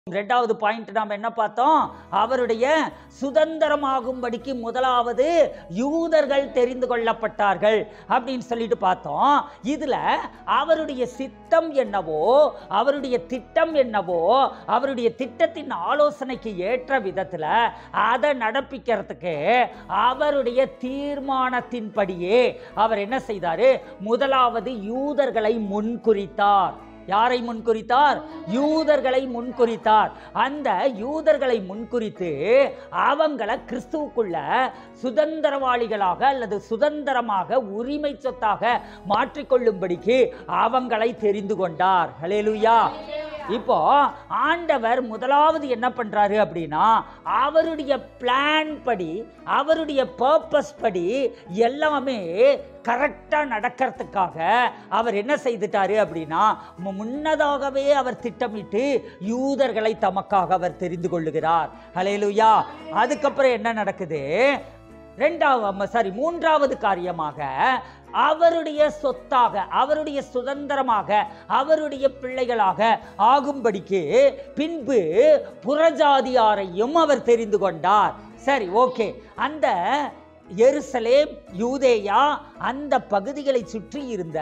ரெண்டாவது பாயிண்ட் நாம் என்ன பார்த்தோம் அவருடைய சுதந்திரமாகும்படிக்கு முதலாவது யூதர்கள் தெரிந்து கொள்ளப்பட்டார்கள் அப்படின்னு சொல்லிட்டு பார்த்தோம் இதுல அவருடைய சித்தம் என்னவோ அவருடைய திட்டம் என்னவோ அவருடைய திட்டத்தின் ஆலோசனைக்கு ஏற்ற விதத்துல அதை நடப்பிக்கிறதுக்கு அவருடைய தீர்மானத்தின்படியே அவர் என்ன செய்தாரு முதலாவது யூதர்களை முன்குறித்தார் யாரை முன்குறித்தார் யூதர்களை முன்குறித்தார் அந்த யூதர்களை முன்குறித்து அவங்கள கிறிஸ்துவுக்குள்ள சுதந்திரவாளிகளாக அல்லது சுதந்திரமாக உரிமை சொத்தாக மாற்றிக்கொள்ளும்படிக்கு அவங்களை தெரிந்து கொண்டார் ஹalleluya இப்போ ஆண்டவர் முதலாவது என்ன பண்றாரு அப்படின்னா அவருடைய பிளான் படி அவருடைய பர்பஸ் படி எல்லாமே கரெக்டாக நடக்கிறதுக்காக அவர் என்ன செய்துட்டாரு அப்படின்னா மு- முன்னதாகவே அவர் திட்டமிட்டு யூதர்களை தமக்காக அவர் தெரிந்து கொள்ளுகிறார் ஹalleluya அதுக்கப்புறம் என்ன நடக்குது ரெண்டாவது சாரி மூன்றாவது காரியமாக அவருடைய சொத்தாக அவருடைய சுதந்திரமாக அவருடைய பிள்ளைகளாக ஆகும்படிக்கு பின்பு புறஜாதியாரையும் அவர் தெரிந்து கொண்டார் சரி ஓகே அந்த எருசலேம் யூதேயா அந்த பகுதிகளை சுற்றி இருந்த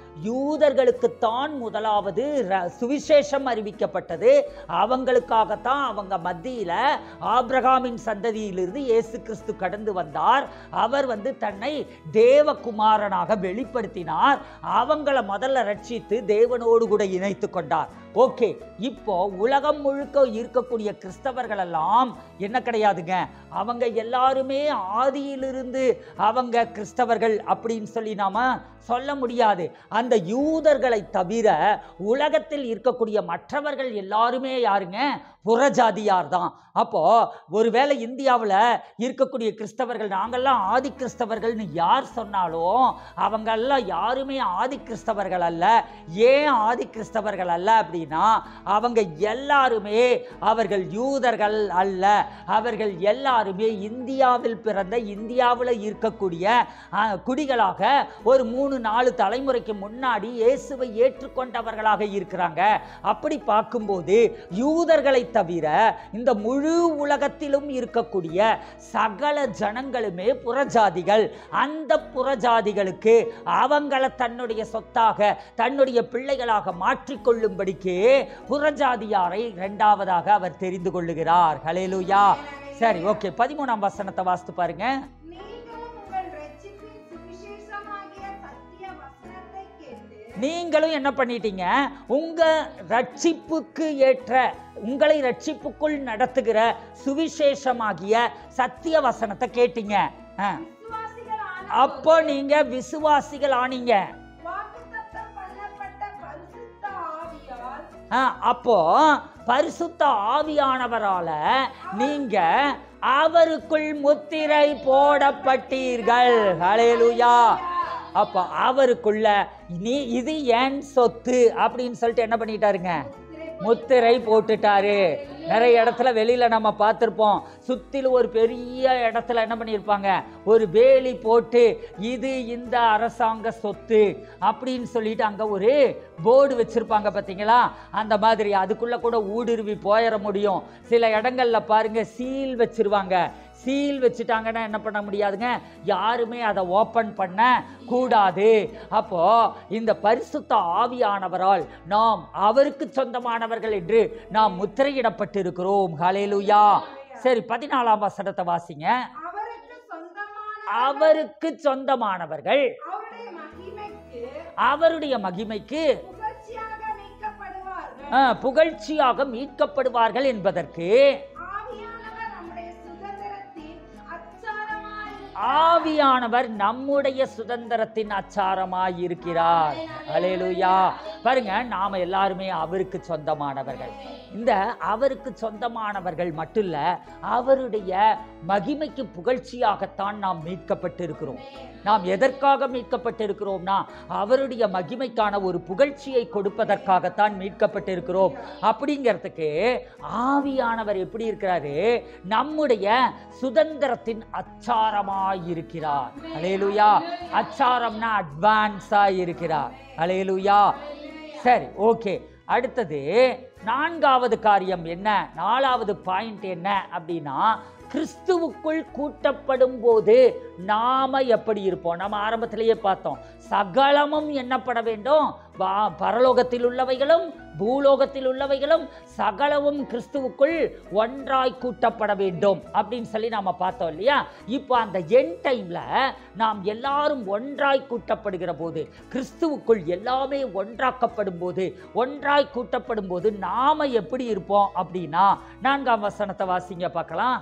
யூதர்களுக்குத்தான் முதலாவது ர- சுவிசேஷம் அறிவிக்கப்பட்டது அவங்களுக்காகத்தான் அவங்க மத்தியில ஆபிரகாமின் சந்ததியிலிருந்து இயேசு கிறிஸ்து கடந்து வந்தார் அவர் வந்து தன்னை தேவகுமாரனாக வெளிப்படுத்தினார் அவங்கள முதல்ல ரட்சித்து தேவனோடு கூட இணைத்து கொண்டார் ஓகே இப்போ உலகம் முழுக்க இருக்கக்கூடிய கிறிஸ்தவர்கள் எல்லாம் என்ன கிடையாதுங்க அவங்க எல்லாருமே ஆதியிலிருந்து அவங்க கிறிஸ்தவர்கள் அப்படின்னு சொல்லி நாம சொல்ல முடியாது அந்த யூதர்களை தவிர உலகத்தில் இருக்கக்கூடிய மற்றவர்கள் எல்லாருமே யாருங்க புறஜாதியார் தான் அப்போ ஒருவேளை இந்தியாவில் இருக்கக்கூடிய கிறிஸ்தவர்கள் நாங்கெல்லாம் ஆதி கிறிஸ்தவர்கள்னு யார் சொன்னாலும் அவங்கெல்லாம் யாருமே ஆதி கிறிஸ்தவர்கள் அல்ல ஏன் ஆதி கிறிஸ்தவர்கள் அல்ல அப்படின்னா அவங்க எல்லாருமே அவர்கள் யூதர்கள் அல்ல அவர்கள் எல்லாருமே இந்தியாவில் பிறந்த இந்தியாவில் இருக்கக்கூடிய அஹ், குடிகளாக ஒரு மூணு நாலு தலைமுறைக்கு முன்னாடி இயேசுவை ஏற்றுக்கொண்டவர்களாக இருக்கிறாங்க அப்படி பார்க்கும்போது யூதர்களை தவிர இந்த முழு உலகத்திலும் இருக்கக்கூடிய சகல ஜனங்களுமே புறஜாதிகள் அந்த புறஜாதிகளுக்கு அவங்கள தன்னுடைய சொத்தாக தன்னுடைய பிள்ளைகளாக மாற்றிக்கொள்ளும்படிக்கு புறஜாதியாரை இரண்டாவதாக அவர் தெரிந்து கொள்ளுகிறார் ஹalleluya சரி ஓகே பதிமூணாம் வசனத்தை வாசித்து பாருங்க நீங்களும் உங்கள் ரட்சிப்பின் சுவிசேஷமாகிய சத்திய வசனத்தை கேட்டு நீங்களும் என்ன பண்ணிட்டீங்க உங்க ரட்சிப்புக்கு ஏற்ற உங்களை ரட்சிப்புக்குள் நடத்துகிற சுவிசேஷமாகிய சத்திய வசனத்தை கேட்டீங்க ஆ. விசுவாசிகளான அப்போ நீங்க விசுவாசிகள் ஆனீங்க வாக்குத்தத்தம் பண்ணப்பட்ட பரிசுத்த ஆவியால் ஆ, அப்போ பரிசுத்த ஆவியானவரால நீங்க அவருக்குள் முத்திரை போடப்பட்டீர்கள் ஹalleluya அப்போ அவருக்குள்ள நீ இது என் சொத்து அப்படின்னு சொல்லிட்டு என்ன பண்ணிட்டாருங்க முத்திரை போட்டுட்டாரு நிறைய இடத்துல வெளியில நம்ம பார்த்துருப்போம் சுத்திலும் ஒரு பெரிய இடத்துல என்ன பண்ணியிருப்பாங்க ஒரு வேலி போட்டு இது இந்த அரசாங்க சொத்து அப்படின்னு சொல்லிட்டு அங்க ஒரு போர்டு வச்சிருப்பாங்க பார்த்தீங்களா அந்த மாதிரி அதுக்குள்ள கூட ஊடுருவி போயிட முடியும் சில இடங்கள்ல பாருங்க சீல் வச்சிருவாங்க சீல் வச்சுட்டாங்கன்னா என்ன பண்ண முடியாதுங்க யாருமே அதை ஓப்பன் பண்ண கூடாது அப்போ இந்த பரிசுத்த ஆவியானவரால் நாம் அவருக்கு சொந்தமானவர்கள் என்று நாம் முத்திரையிடப்பட்டிருக்கிறோம் ஹalleluya சரி பதினாலாம் வசனத்தை வாசிங்க அவருக்கு சொந்தமான அவருக்கு சொந்தமானவர்கள் அவருடைய மகிமைக்கு அவருடைய மகிமைக்கு புகழ்ச்சியாக மீட்கப்படுவார்கள் ஆ, புகழ்ச்சியாக மீட்கப்படுவார்கள் என்பதற்கு ஆவியானவர் நம்முடைய சுதந்திரத்தின் அச்சாரமாய் ஆவியானவர் நம்முடைய சுதந்திரத்தின் அச்சாரமாய் இருக்கிறார் அலேலுயா பாருங்க நாம எல்லாருமே அவருக்கு சொந்தமானவர்கள் இந்த அவருக்கு சொந்தமானவர்கள் மட்டும் இல்ல அவருடைய மகிமைக்கு புகழ்ச்சியாகத்தான் நாம் மீட்கப்பட்டிருக்கிறோம் நாம் எதற்காக மீட்கப்பட்டிருக்கிறோம்னா அவருடைய மகிமைக்கான ஒரு புகழ்ச்சியை கொடுப்பதற்காகத்தான் மீட்கப்பட்டிருக்கிறோம் அப்படிங்கிறதுக்கு ஆவியானவர் எப்படி இருக்கிறாரு நம்முடைய சுதந்திரத்தின் அச்சாரமாய் இருக்கிறார் அலேலுயா அச்சாரம்னா அட்வான்ஸா இருக்கிறார் அலேலுயா சரி ஓகே அடுத்தது நான்காவது காரியம் என்ன நாலாவது பாயிண்ட் என்ன அப்படின்னா கிறிஸ்துவுக்குள் கூட்டப்படும் போது நாம எப்படி இருப்போம் நம்ம ஆரம்பத்திலேயே பார்த்தோம் சகலமும் எண்ணப்பட வேண்டும் வா- பரலோகத்தில் உள்ளவைகளும் பூலோகத்தில் உள்ளவைகளும் சகலவும் கிறிஸ்துவுக்குள் ஒன்றாய் கூட்டப்பட வேண்டும் அப்படின்னு சொல்லி நாம பார்த்தோம் இல்லையா இப்போ அந்த என் டைம்ல நாம் எல்லாரும் ஒன்றாய் கூட்டப்படுகிற போது கிறிஸ்துவுக்குள் எல்லாமே ஒன்றாக்கப்படும் போது ஒன்றாய் கூட்டப்படும் போது நாம எப்படி இருப்போம் அப்படின்னா நான்காம் வசனத்தை வாசிங்க பார்க்கலாம்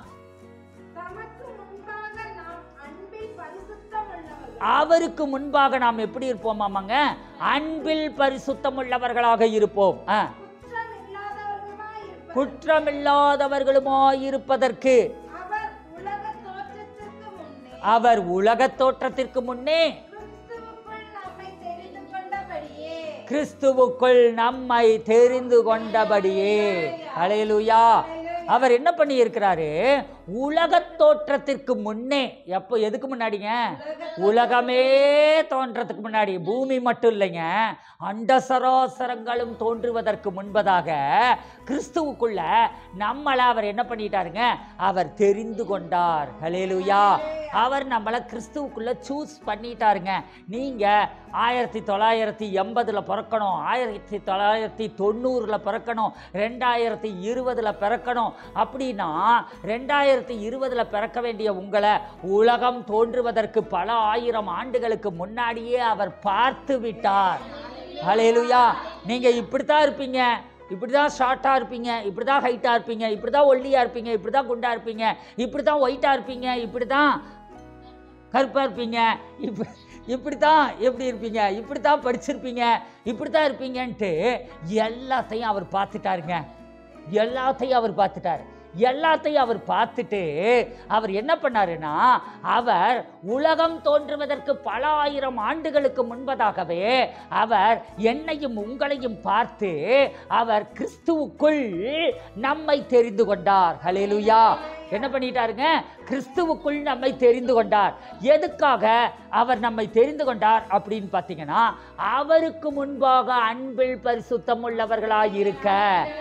தமக்கு முன்பாக நாம் அன்பில் பரிசுத்தம் உள்ளவர்கள் அவருக்கு முன்பாக நாம் எப்படி இருப்போம் ஆமாங்க அன்பில் பரிசுத்தம் உள்ளவர்களாக இருப்போம் ஆ. குற்றம் இல்லாதவர்களுமாய் இருப்பது குற்றமில்லாதவர்களுமாய் இருப்பதற்கு அவர் உலக தோற்றத்திற்கு முன்னே அவர் உலகத் தோற்றத்திற்கு முன்னே கிறிஸ்துவுக்குள் நம்மை தெரிந்து கொண்டபடியே கிறிஸ்துவுக்குள் நம்மை தெரிந்து கொண்டபடியே ஹalleluya அவர் என்ன பண்ணி இருக்கிறாரு உலகத் தோற்றத்திற்கு முன்னே எப்போ எதுக்கு முன்னாடிங்க உலகமே தோன்றதுக்கு முன்னாடி பூமி மட்டும் இல்லைங்க அண்ட சராசரங்களும் தோன்றுவதற்கு முன்பதாக கிறிஸ்துவுக்குள்ள நம்மளை அவர் என்ன பண்ணிட்டாருங்க அவர் தெரிந்து கொண்டார் ஹalleluya அவர் நம்மளை கிறிஸ்துவுக்குள்ள சூஸ் பண்ணிட்டாருங்க நீங்க ஆயிரத்தி தொள்ளாயிரத்தி எண்பதுல பிறக்கணும் ஆயிரத்தி தொள்ளாயிரத்தி தொண்ணூறுல பிறக்கணும் ரெண்டாயிரத்தி இருபதுல பிறக்கணும் அப்படின்னா ரெண்டாயிரத்தி இருபதுல பிறக்க வேண்டிய உங்களை உலகம் தோன்றுவதற்கு பல ஆயிரம் ஆண்டுகளுக்கு முன்னாடியே அவர் பார்த்து விட்டார் ஹalleluya நீங்க இப்படித்தான் இருப்பீங்க இப்படி தான் ஷார்ட்டாக இருப்பீங்க இப்படி தான் ஹைட்டாக இருப்பீங்க இப்படி தான் ஒல்லியாக இருப்பீங்க இப்படி தான் குண்டாக இருப்பீங்க இப்படி தான் ஒயிட்டாக இருப்பீங்க இப்படி தான் கருப்பாக இருப்பீங்க இப்படி இப்படி தான் எப்படி இருப்பீங்க இப்படி தான் படிச்சிருப்பீங்க இப்படி தான் இருப்பீங்கன்ட்டு எல்லாத்தையும் அவர் பார்த்துட்டாருங்க எல்லாத்தையும் அவர் பார்த்துட்டார் எல்லாத்தையும் அவர் பார்த்துட்டு அவர் என்ன பண்ணாருன்னா அவர் உலகம் தோன்றுவதற்கு பல ஆயிரம் ஆண்டுகளுக்கு முன்பதாகவே அவர் என்னையும் உங்களையும் பார்த்து அவர் கிறிஸ்துவுக்குள் நம்மை தெரிந்து கொண்டார் ஹalleluya என்ன பண்ணிட்டாருங்க கிறிஸ்துவுக்குள் நம்மை தெரிந்து கொண்டார் எதுக்காக அவர் நம்மை தெரிந்து கொண்டார் அப்படின்னு பார்த்தீங்கன்னா அவருக்கு முன்பாக அன்பில் பரிசுத்தம் உள்ளவர்களாய் இருக்க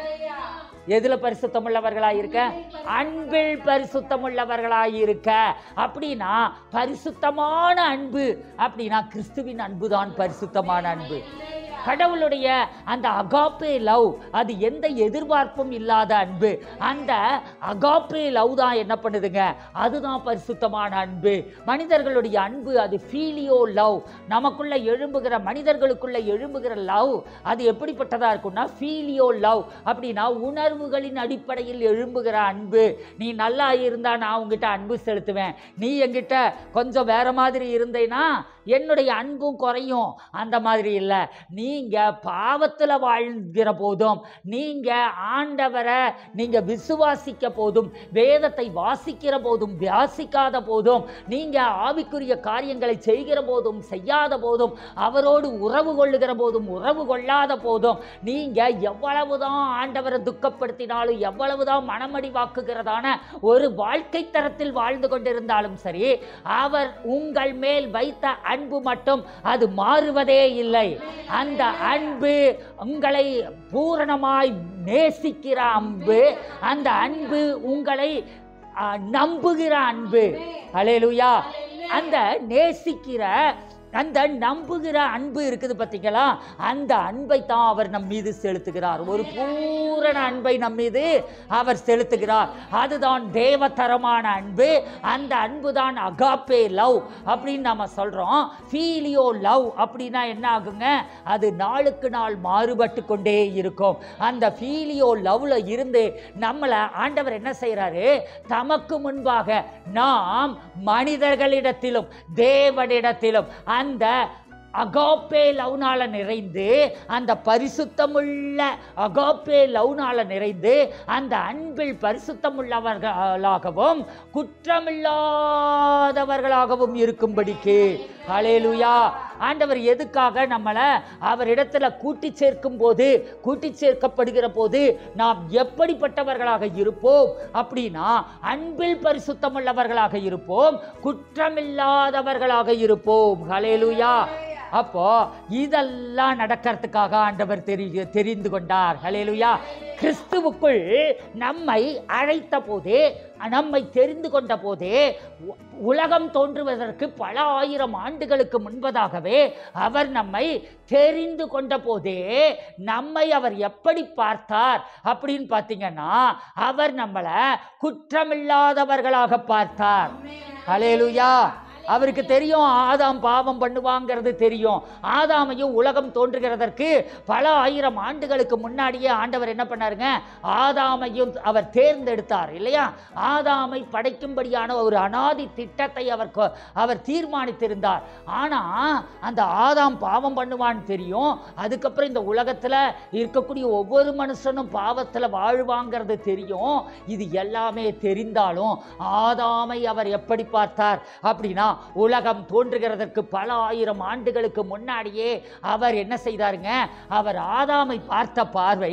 எதுல பரிசுத்தம் உள்ளவர்களாய் இருக்க அன்பில் பரிசுத்தம் உள்ளவர்களாய் இருக்க அப்படின்னா பரிசுத்தமான அன்பு அப்படின்னா கிறிஸ்துவின் அன்பு தான் பரிசுத்தமான அன்பு கடவுளுடைய அந்த அகாப்பே லவ் அது எந்த எதிர்பார்ப்பும் இல்லாத அன்பு அந்த அகாப்பே லவ் தான் என்ன பண்ணுதுங்க அதுதான் பரிசுத்தமான அன்பு மனிதர்களுடைய அன்பு அது ஃபீலியோ லவ் நமக்குள்ள எழும்புகிற மனிதர்களுக்குள்ள எழும்புகிற லவ் அது எப்படிப்பட்டதா இருக்கும்னா ஃபீலியோ லவ் அப்படின்னா உணர்வுகளின் அடிப்படையில் எழும்புகிற அன்பு நீ நல்லா இருந்தா நான் உங்ககிட்ட அன்பு செலுத்துவேன் நீ என்கிட்ட கொஞ்சம் வேற மாதிரி இருந்தேன்னா என்னுடைய அன்பும் குறையும் அந்த மாதிரி இல்லை நீங்க பாவத்தில் வாழ்கிற போதும் நீங்க ஆண்டவரை நீங்க விசுவாசிக்க போதும் வேதத்தை வாசிக்கிற போதும் வாசிக்காத போதும் நீங்க ஆவிக்குரிய காரியங்களை செய்கிற போதும் செய்யாத போதும் அவரோடு உறவு கொள்ளுகிற போதும் உறவு கொள்ளாத போதும் நீங்க எவ்வளவுதான் ஆண்டவரை துக்கப்படுத்தினாலும் எவ்வளவுதான் மனமடி வாக்குகிறதான ஒரு வாழ்க்கை தரத்தில் வாழ்ந்து கொண்டிருந்தாலும் சரி அவர் உங்கள் மேல் வைத்த அன்பு மட்டும் அது மாறுவதே இல்லை அந்த அன்பு உங்களை பூரணமாய் நேசிக்கிற அன்பு அந்த அன்பு உங்களை ஆ, நம்புகிற அன்பு அலேலுயா அந்த நேசிக்கிற அந்த நம்புகிற அன்பு இருக்குது பார்த்தீங்களா அந்த அன்பை தான் அவர் நம் மீது செலுத்துகிறார் ஒரு பூரண அன்பை நம் மீது அவர் செலுத்துகிறார் அதுதான் தேவதரமான அன்பு அந்த அன்பு தான் அகாப்பே லவ் அப்படின்னு நம்ம சொல்கிறோம் ஃபீலியோ லவ் அப்படின்னா என்ன ஆகுங்க அது நாளுக்கு நாள் மாறுபட்டு கொண்டே இருக்கும் அந்த ஃபீலியோ லவ்ல இருந்து நம்மளை ஆண்டவர் என்ன செய்கிறாரு தமக்கு முன்பாக நாம் மனிதர்களிடத்திலும் தேவனிடத்திலும் அந்த அகாப்பே லவ்னால நிறைந்து அந்த பரிசுத்தமுள்ள அகாப்பே லவ்னால நிறைந்து அந்த அன்பில் பரிசுத்தமுள்ளவர்களாகவும் குற்றமில்லாதவர்களாகவும் இருக்கும்படிக்கு ஹalleluya ஆண்டவர் எதுக்காக நம்மளை அவரிடத்துல கூட்டி சேர்க்கும் போது கூட்டி சேர்க்கப்படுகிற போது நாம் எப்படிப்பட்டவர்களாக இருப்போம் அப்படின்னா அன்பில் பரிசுத்தமுள்ளவர்களாக இருப்போம் குற்றமில்லாதவர்களாக இருப்போம் ஹலேலுயா அப்போ இதெல்லாம் நடக்கிறதுக்காக ஆண்டவர் தெரி தெரிந்து கொண்டார் ஹலேலுயா கிறிஸ்துவுக்குள் நம்மை அழைத்த போதே நம்மை தெரிந்து கொண்ட போதே உ- உலகம் தோன்றுவதற்கு பல ஆயிரம் ஆண்டுகளுக்கு முன்பதாகவே அவர் நம்மை தெரிந்து கொண்ட போதே நம்மை அவர் எப்படி பார்த்தார் அப்படின்னு பார்த்தீங்கன்னா அவர் நம்மளை குற்றமில்லாதவர்களாக பார்த்தார் ஹலேலுயா அவருக்கு தெரியும் ஆதாம் பாவம் பண்ணுவாங்கிறது தெரியும் ஆதாமையும் உலகம் தோன்றுகிறதற்கு பல ஆயிரம் ஆண்டுகளுக்கு முன்னாடியே ஆண்டவர் என்ன பண்ணாருங்க ஆதாமையும் அவர் தேர்ந்தெடுத்தார் இல்லையா ஆதாமை படைக்கும்படியான ஒரு அனாதி திட்டத்தை அவர் கொ- அவர் தீர்மானித்திருந்தார் ஆனா அந்த ஆதாம் பாவம் பண்ணுவான்னு தெரியும் அதுக்கப்புறம் இந்த உலகத்துல இருக்கக்கூடிய ஒவ்வொரு மனுஷனும் பாவத்துல வாழ்வாங்கிறது தெரியும் இது எல்லாமே தெரிந்தாலும் ஆதாமை அவர் எப்படி பார்த்தார் அப்படின்னா உலகம் தோன்றுகிறதற்கு பல ஆயிரம் ஆண்டுகளுக்கு முன்னாடியே அவர் என்ன செய்தாருங்க அவர் ஆதாமை பார்த்த பார்வை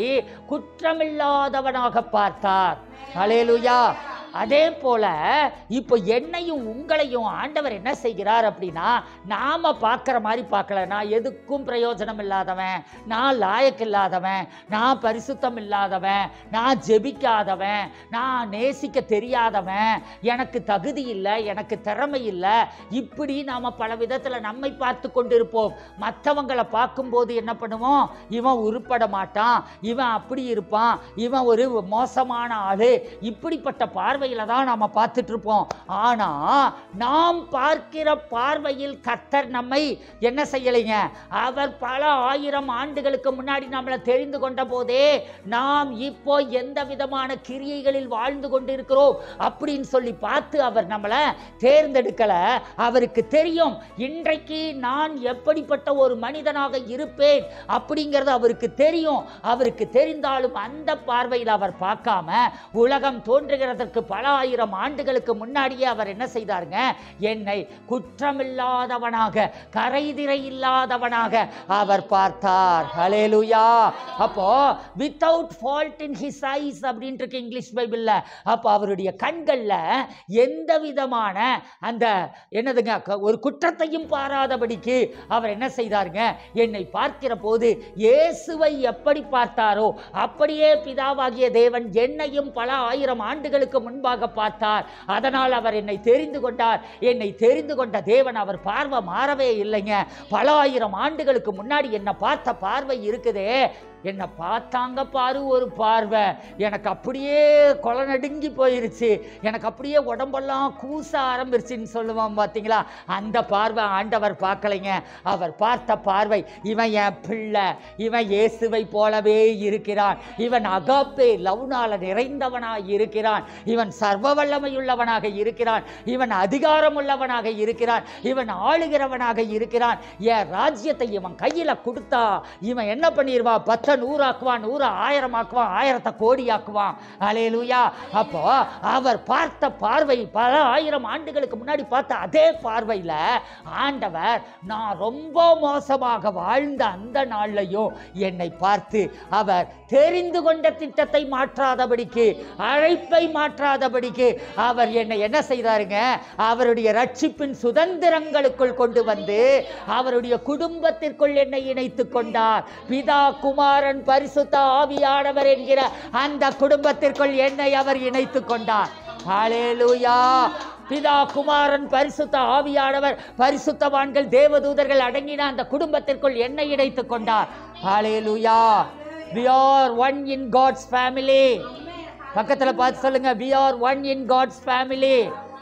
குற்றமில்லாதவனாக பார்த்தார் ஹalleluya அதே போல இப்போ என்னையும் உங்களையும் ஆண்டவர் என்ன செய்கிறார் அப்படின்னா நாம பார்க்குற மாதிரி பார்க்கல நான் எதுக்கும் பிரயோஜனம் இல்லாதவன் நான் லாயக்கு இல்லாதவன் நான் பரிசுத்தம் இல்லாதவன் நான் ஜெபிக்காதவன் நான் நேசிக்க தெரியாதவன் எனக்கு தகுதி இல்லை எனக்கு திறமை இல்லை இப்படி நாம் பல விதத்தில் நம்மை பார்த்து கொண்டிருப்போம் மற்றவங்களை பார்க்கும்போது என்ன பண்ணுவோம் இவன் உருப்பட மாட்டான் இவன் அப்படி இருப்பான் இவன் ஒரு மோசமான ஆளு இப்படிப்பட்ட பார்வையில் தான் நாம் பார்த்துட்டு இருப்போம் ஆனால் நாம் பார்க்கிற பார்வையில் கர்த்தர் நம்மை என்ன செய்யலைங்க அவர் பல ஆயிரம் ஆண்டுகளுக்கு முன்னாடி நம்மளை தெரிந்து கொண்ட போதே நாம் இப்போ எந்த விதமான கிரியைகளில் வாழ்ந்து கொண்டிருக்கிறோம் அப்படின்னு சொல்லி பார்த்து அவர் நம்மளை தேர்ந்தெடுக்கல அவருக்கு தெரியும் இன்றைக்கு நான் எப்படிப்பட்ட ஒரு மனிதனாக இருப்பேன் அப்படிங்கிறது அவருக்கு தெரியும் அவருக்கு தெரிந்தாலும் அந்த பார்வையில் அவர் பார்க்காம உலகம் தோன்றுகிறதற்கு பல ஆயிரம் ஆண்டுகளுக்கு முன்னாடியே அவர் என்ன செய்தாருங்க என்னை குற்றமில்லாதவனாக கரைதிரை இல்லாதவனாக அவர் பார்த்தார் ஹalleluya அப்போ without fault in his eyes அப்படின்ட்டு இருக்கு இங்கிலீஷ் பைபிள்ல அப்போ அவருடைய கண்கள்ல எந்த விதமான அந்த என்னதுங்க க- ஒரு குற்றத்தையும் பாராதபடிக்கு அவர் என்ன செய்தாருங்க என்னை பார்க்கிற போது இயேசுவை எப்படி பார்த்தாரோ அப்படியே பிதாவாகிய தேவன் என்னையும் பல ஆயிரம் ஆண்டுகளுக்கு முன்பாக பார்த்தார் அதனால் அவர் என்னை தெரிந்து கொண்டார் என்னை தெரிந்து கொண்ட தேவன் அவர் பார்வை மாறவே இல்லைங்க பல ஆயிரம் ஆண்டுகளுக்கு முன்னாடி என்னை பார்த்த பார்வை இருக்குதே என்னை பார்த்தாங்க பாரு ஒரு பார்வை எனக்கு அப்படியே கொலை நடுங்கி போயிருச்சு எனக்கு அப்படியே உடம்பெல்லாம் கூச ஆரம்பிருச்சுன்னு சொல்லுவோம் பார்த்தீங்களா அந்த பார்வை ஆண்டவர் பார்க்கலைங்க அவர் பார்த்த பார்வை இவன் என் பிள்ளை இவன் இயேசுவை போலவே இருக்கிறான் இவன் அகாப்பே லவ்னால நிறைந்தவனாக இருக்கிறான் இவன் சர்வ வல்லமையுள்ளவனாக இருக்கிறான் இவன் அதிகாரமுள்ளவனாக இருக்கிறான் இவன் ஆளுகிறவனாக இருக்கிறான் என் ராஜ்யத்தை இவன் கையில் கொடுத்தா இவன் என்ன பண்ணிடுவா பத்தை நூறாக்குவான் நூறு ஆயிரமாக்குவான் ஆயிரத்தை கோடியாக்குவான் அலேலுயா அப்போ அவர் பார்த்த பார்வை பல ஆயிரம் ஆண்டுகளுக்கு முன்னாடி பார்த்த அதே பார்வையில் ஆண்டவர் நான் ரொம்ப மோசமாக வாழ்ந்த அந்த நாள்லையும் என்னை பார்த்து அவர் தெரிந்து கொண்ட திட்டத்தை மாற்றாதபடிக்கு அழைப்பை மாற்றாதபடிக்கு அவர் என்னை என்ன செய்தாருங்க அவருடைய ரட்சிப்பின் சுதந்திரங்களுக்குள் கொண்டு வந்து அவருடைய குடும்பத்திற்குள் என்னை இணைத்து கொண்டார் பிதா குமாரன் பரிசுத்த ஆவியானவர் என்கிற அந்த குடும்பத்திற்குள் என்னை அவர் இணைத்து கொண்டார் ஹalleluya பிதா குமாரன் பரிசுத்த ஆவியானவர் பரிசுத்தவான்கள் தேவதூதர்கள் அடங்கின அந்த குடும்பத்திற்குள் என்னை இணைத்து கொண்டார் ஹalleluya we are one in god's family பக்கத்துல பார்த்து சொல்லுங்க we are one in god's family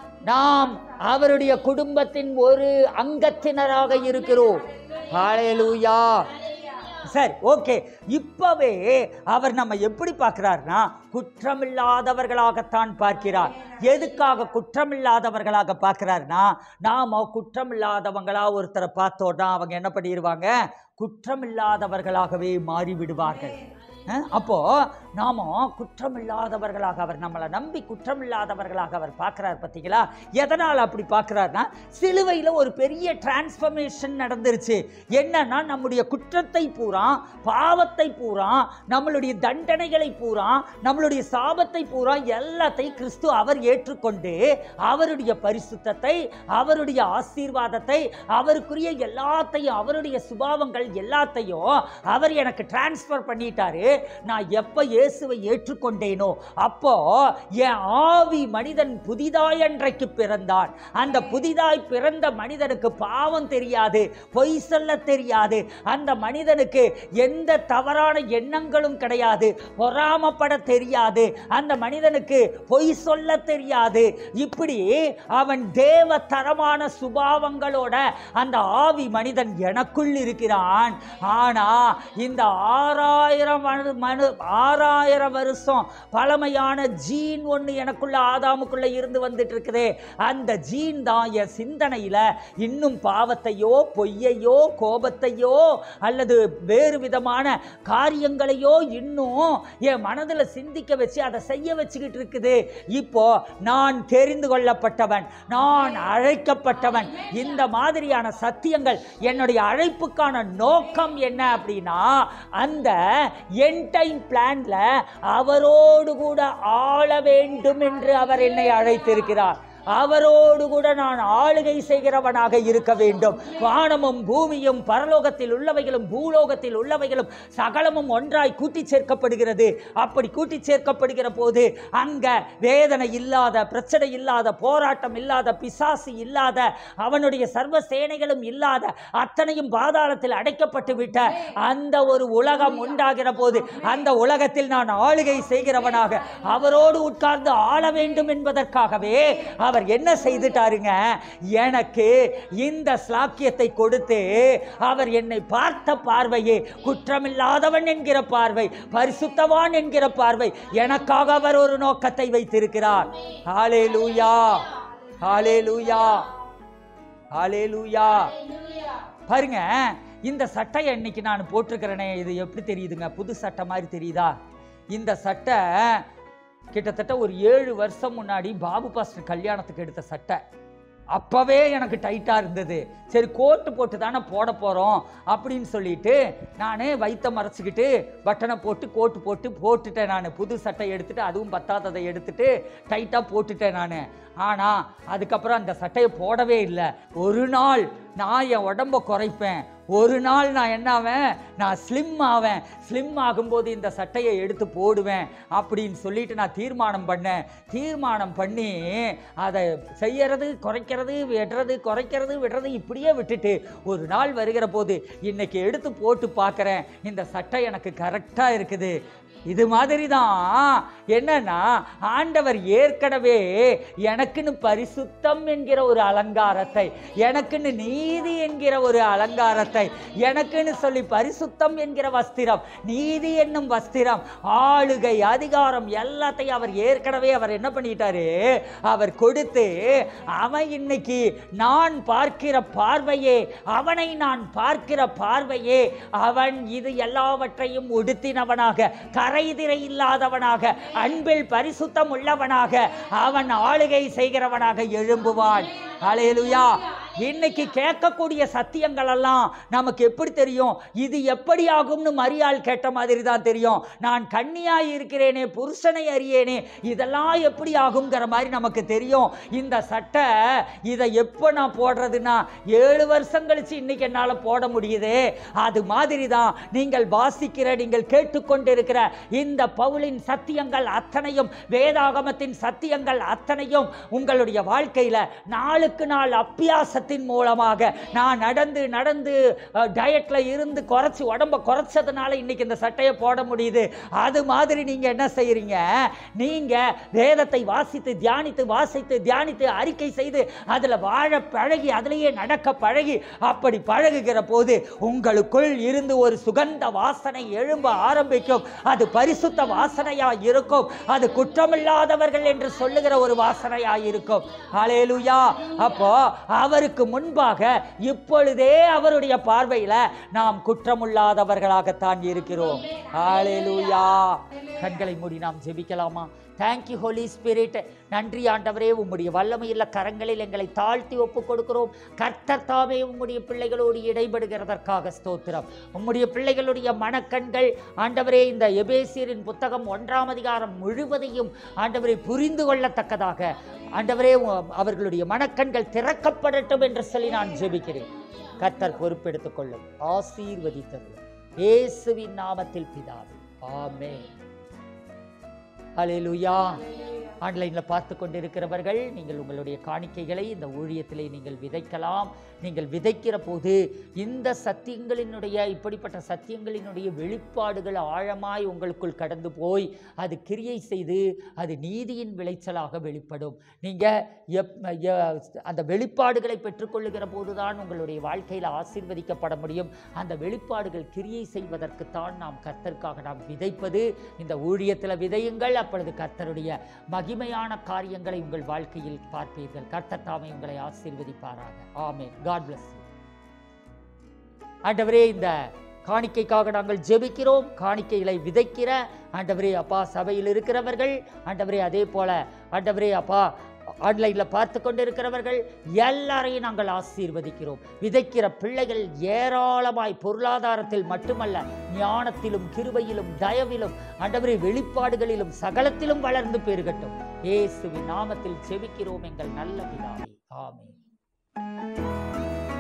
நாம் அவருடைய குடும்பத்தின் ஒரு அங்கத்தினராக இருக்கிறோம் ஹalleluya சரி ஓகே இப்பவே அவர் நம்ம எப்படி பார்க்கிறார்னா குற்றமில்லாதவர்களாகத்தான் பார்க்கிறார் எதுக்காக குற்றமில்லாதவர்களாக பார்க்கிறார்னா நாம குற்றமில்லாதவங்களா ஒருத்தரை பார்த்தோன்னா அவங்க என்ன பண்ணிடுவாங்க குற்றமில்லாதவர்களாகவே மாறி விடுவார்கள் அஹ், அப்போ நாம குற்றமில்லாதவர்களாக அவர் நம்மளை நம்பி குற்றமில்லாதவர்களாக அவர் பார்க்கிறார் பார்த்தீங்களா எதனால் அப்படி பார்க்கிறார்னா சிலுவையில் ஒரு பெரிய டிரான்ஸ்ஃபர்மேஷன் நடந்துருச்சு என்னன்னா நம்முடைய குற்றத்தை பூரா பாவத்தை பூரா நம்மளுடைய தண்டனைகளை பூரா நம்மளுடைய சாபத்தை பூரா எல்லாத்தையும் கிறிஸ்து அவர் ஏற்றுக்கொண்டு அவருடைய பரிசுத்தத்தை அவருடைய ஆசீர்வாதத்தை அவருக்குரிய எல்லாத்தையும் அவருடைய சுபாவங்கள் எல்லாத்தையும் அவர் எனக்கு டிரான்ஸ்ஃபர் பண்ணிட்டாரு நான் எப்ப இயேசுவை ஏற்றுக்கொண்டேனோ அப்போ என் ஆவி மனிதன் புதிதாய் அன்றைக்கு பிறந்தான் அந்த புதிதாய் பிறந்த மனிதனுக்கு பாவம் தெரியாது பொய் சொல்ல தெரியாது அந்த மனிதனுக்கு எந்த தவறான எண்ணங்களும் கிடையாது பொறாமப்பட தெரியாது அந்த மனிதனுக்கு பொய் சொல்ல தெரியாது இப்படி அவன் தேவ தரமான சுபாவங்களோட அந்த ஆவி மனிதன் எனக்குள் இருக்கிறான் ஆனா இந்த ஆறாயிரம் மனு மனு ஆறாயிரம் வருஷம் பழமையான ஜீன் ஒன்று எனக்குள்ள ஆதாமுக்குள்ள இருந்து வந்துட்டு இருக்குதே அந்த ஜீன் தான் என் சிந்தனையில இன்னும் பாவத்தையோ பொய்யையோ கோபத்தையோ அல்லது வேறு விதமான காரியங்களையோ இன்னும் என் மனதில் சிந்திக்க வச்சு அதை செய்ய வச்சுக்கிட்டு இருக்குது இப்போ நான் தெரிந்து கொள்ளப்பட்டவன் நான் அழைக்கப்பட்டவன் இந்த மாதிரியான சத்தியங்கள் என்னுடைய அழைப்புக்கான நோக்கம் என்ன அப்படின்னா அந்த என் டைம் பிளான்ல அவரோடு கூட ஆள வேண்டும் என்று அவர் என்னை அழைத்திருக்கிறார் அவரோடு கூட நான் ஆளுகை செய்கிறவனாக இருக்க வேண்டும் வானமும் பூமியும் பரலோகத்தில் உள்ளவைகளும் பூலோகத்தில் உள்ளவைகளும் சகலமும் ஒன்றாய் கூட்டி சேர்க்கப்படுகிறது அப்படி கூட்டி சேர்க்கப்படுகிற போது அங்க வேதனை இல்லாத பிரச்சனை இல்லாத போராட்டம் இல்லாத பிசாசு இல்லாத அவனுடைய சர்வ சேனைகளும் இல்லாத அத்தனையும் பாதாளத்தில் அடைக்கப்பட்டு விட்ட அந்த ஒரு உலகம் உண்டாகிற போது அந்த உலகத்தில் நான் ஆளுகை செய்கிறவனாக அவரோடு உட்கார்ந்து ஆள வேண்டும் என்பதற்காகவே அவர் என்ன செய்துட்டாருங்க எனக்கு இந்த ஸ்லாக்கியத்தை கொடுத்து அவர் என்னை பார்த்த பார்வையே குற்றமில்லாதவன் என்கிற பார்வை பரிசுத்தவான் என்கிற பார்வை எனக்காக அவர் ஒரு நோக்கத்தை வைத்திருக்கிறார் ஹாலே லூயா ஹாலே லூயா ஹாலே லூயா பாருங்க இந்த சட்டையை இன்னைக்கு நான் போட்டிருக்கிறேனே இது எப்படி தெரியுதுங்க புது சட்டை மாதிரி தெரியுதா இந்த சட்டை கிட்டத்தட்ட ஒரு ஏழு வருஷம் முன்னாடி பாபு பாஸ்டர் கல்யாணத்துக்கு எடுத்த சட்டை அப்போவே எனக்கு டைட்டாக இருந்தது சரி கோட்டு போட்டு தானே போட போகிறோம் அப்படின்னு சொல்லிட்டு நான் வயிற்ற மறைச்சிக்கிட்டு பட்டனை போட்டு கோட்டு போட்டு போட்டுட்டேன் நான் புது சட்டை எடுத்துட்டு அதுவும் பத்தாததை எடுத்துட்டு டைட்டாக போட்டுட்டேன் நான் ஆனால் அதுக்கப்புறம் அந்த சட்டையை போடவே இல்லை ஒரு நாள் நான் என் உடம்ப குறைப்பேன் ஒரு நாள் நான் என்ன ஆவேன் நான் ஸ்லிம் ஆவேன் ஸ்லிம் ஆகும்போது இந்த சட்டையை எடுத்து போடுவேன் அப்படின்னு சொல்லிட்டு நான் தீர்மானம் பண்ணேன் தீர்மானம் பண்ணி அதை செய்யறது குறைக்கிறது விடுறது குறைக்கிறது விடுறது இப்படியே விட்டுட்டு ஒரு நாள் வருகிற போது இன்னைக்கு எடுத்து போட்டு பார்க்குறேன் இந்த சட்டை எனக்கு கரெக்டாக இருக்குது இது மாதிரி தான் என்னன்னா ஆண்டவர் ஏற்கனவே எனக்குன்னு பரிசுத்தம் என்கிற ஒரு அலங்காரத்தை எனக்குன்னு நீதி என்கிற ஒரு அலங்காரத்தை எனக்குன்னு சொல்லி பரிசுத்தம் என்கிற வஸ்திரம் நீதி என்னும் வஸ்திரம் ஆளுகை அதிகாரம் எல்லாத்தையும் அவர் ஏற்கனவே அவர் என்ன பண்ணிட்டாரு அவர் கொடுத்து அவன் இன்னைக்கு நான் பார்க்கிற பார்வையே அவனை நான் பார்க்கிற பார்வையே அவன் இது எல்லாவற்றையும் உடுத்தினவனாக கரைதிரை இல்லாதவனாக அன்பில் பரிசுத்தம் உள்ளவனாக அவன் ஆளுகை செய்கிறவனாக எழும்புவான் அலையலுயா இன்னைக்கு கேட்கக்கூடிய சத்தியங்கள் எல்லாம் நமக்கு எப்படி தெரியும் இது எப்படி ஆகும்னு மரியாள் கேட்ட மாதிரி தான் தெரியும் நான் கன்னியாய் இருக்கிறேனே புருஷனை அறியேனே இதெல்லாம் எப்படி ஆகுங்கிற மாதிரி நமக்கு தெரியும் இந்த சட்டை இதை எப்போ நான் போடுறதுன்னா ஏழு வருஷம் கழிச்சு இன்னைக்கு என்னால் போட முடியுதே அது மாதிரி தான் நீங்கள் வாசிக்கிற நீங்கள் கேட்டுக்கொண்டிருக்கிற இந்த பவுலின் சத்தியங்கள் அத்தனையும் வேதாகமத்தின் சத்தியங்கள் அத்தனையும் உங்களுடைய வாழ்க்கையில் நாளுக்கு நாள் அப்பியாசத்தின் மூலமாக நான் நடந்து நடந்து டயட்ல இருந்து குறைச்சி உடம்ப குறைச்சதுனால இன்னைக்கு இந்த சட்டையை போட முடியுது அது மாதிரி நீங்க என்ன செய்யறீங்க நீங்க வேதத்தை வாசித்து தியானித்து வாசித்து தியானித்து அறிக்கை செய்து அதுல வாழ பழகி அதிலேயே நடக்க பழகி அப்படி பழகுகிற போது உங்களுக்குள் இருந்து ஒரு சுகந்த வாசனை எழும்ப ஆரம்பிக்கும் அது பரிசுத்த வாசனையா இருக்கும் அது குற்றமில்லாதவர்கள் என்று சொல்லுகிற ஒரு வாசனையா இருக்கும் ஹalleluya அப்போ அவருக்கு அவருக்கு முன்பாக இப்பொழுதே அவருடைய பார்வையில நாம் குற்றமுள்ளாதவர்களாகத்தான் இருக்கிறோம் ஹalleluya கண்களை மூடி நாம் ஜெபிக்கலாமா தேங்க்யூ ஹோலி ஸ்பிரிட் நன்றி ஆண்டவரே உம்முடைய வல்லமையுள்ள கரங்களில் எங்களை தாழ்த்தி ஒப்பு கொடுக்கிறோம் கர்த்தர் தாமே உம்முடைய பிள்ளைகளோடு இடைபடுகிறதற்காக ஸ்தோத்திரம் உம்முடைய பிள்ளைகளுடைய மனக்கண்கள் ஆண்டவரே இந்த எபேசியரின் புத்தகம் ஒன்றாம் அதிகாரம் முழுவதையும் ஆண்டவரை புரிந்து கொள்ளத்தக்கதாக ஆண்டவரே உ- அவர்களுடைய மனக்கண்கள் திறக்கப்படட்டும் என்று சொல்லி நான் ஜெபிக்கிறேன் கர்த்தர் பொறுப்பெடுத்துக் கொள்ளும் ஆசீர்வதித்தது இயேசுவின் நாமத்தில் பிதாவே ஆமென் ஹalleluya ஆன்லைனில் பார்த்து கொண்டிருக்கிறவர்கள் நீங்கள் உங்களுடைய காணிக்கைகளை இந்த ஊழியத்திலே நீங்கள் விதைக்கலாம் நீங்கள் விதைக்கிற போது இந்த சத்தியங்களினுடைய இப்படிப்பட்ட சத்தியங்களினுடைய வெளிப்பாடுகள் ஆழமாய் உங்களுக்குள் கடந்து போய் அது கிரியை செய்து அது நீதியின் விளைச்சலாக வெளிப்படும் நீங்கள் எப் எ- அந்த வெளிப்பாடுகளை பெற்றுக்கொள்ளுகிற போதுதான் உங்களுடைய வாழ்க்கையில் ஆசீர்வதிக்கப்பட முடியும் அந்த வெளிப்பாடுகள் கிரியை செய்வதற்குத்தான் நாம் கர்த்தருக்காக நாம் விதைப்பது இந்த ஊழியத்தில் விதையுங்கள் அப்பொழுது கர்த்தருடைய மகிமையான காரியங்களை உங்கள் வாழ்க்கையில் பார்ப்பீர்கள் கர்த்தர் தாமே உங்களை ஆசீர்வதிப்பாராக ஆமென் காட் bless you ஆண்டவரே இந்த காணிக்கைக்காக நாங்கள் ஜெபிக்கிறோம் காணிக்கைகளை விதைக்கிற ஆண்டவரே அப்பா சபையில் இருக்கிறவர்கள் ஆண்டவரே அதே போல ஆண்டவரே அப்பா ஆன்லைனில் பார்த்து கொண்டிருக்கிறவர்கள் எல்லாரையும் நாங்கள் ஆசீர்வதிக்கிறோம் விதைக்கிற பிள்ளைகள் ஏராளமாய் பொருளாதாரத்தில் மட்டுமல்ல ஞானத்திலும் கிருபையிலும் தயவிலும் ஆண்டவரே வெளிப்பாடுகளிலும் சகலத்திலும் வளர்ந்து பெருகட்டும் இயேசுவின் நாமத்தில் செபிக்கிறோம் எங்கள் நல்ல பிதாவே ஆமென்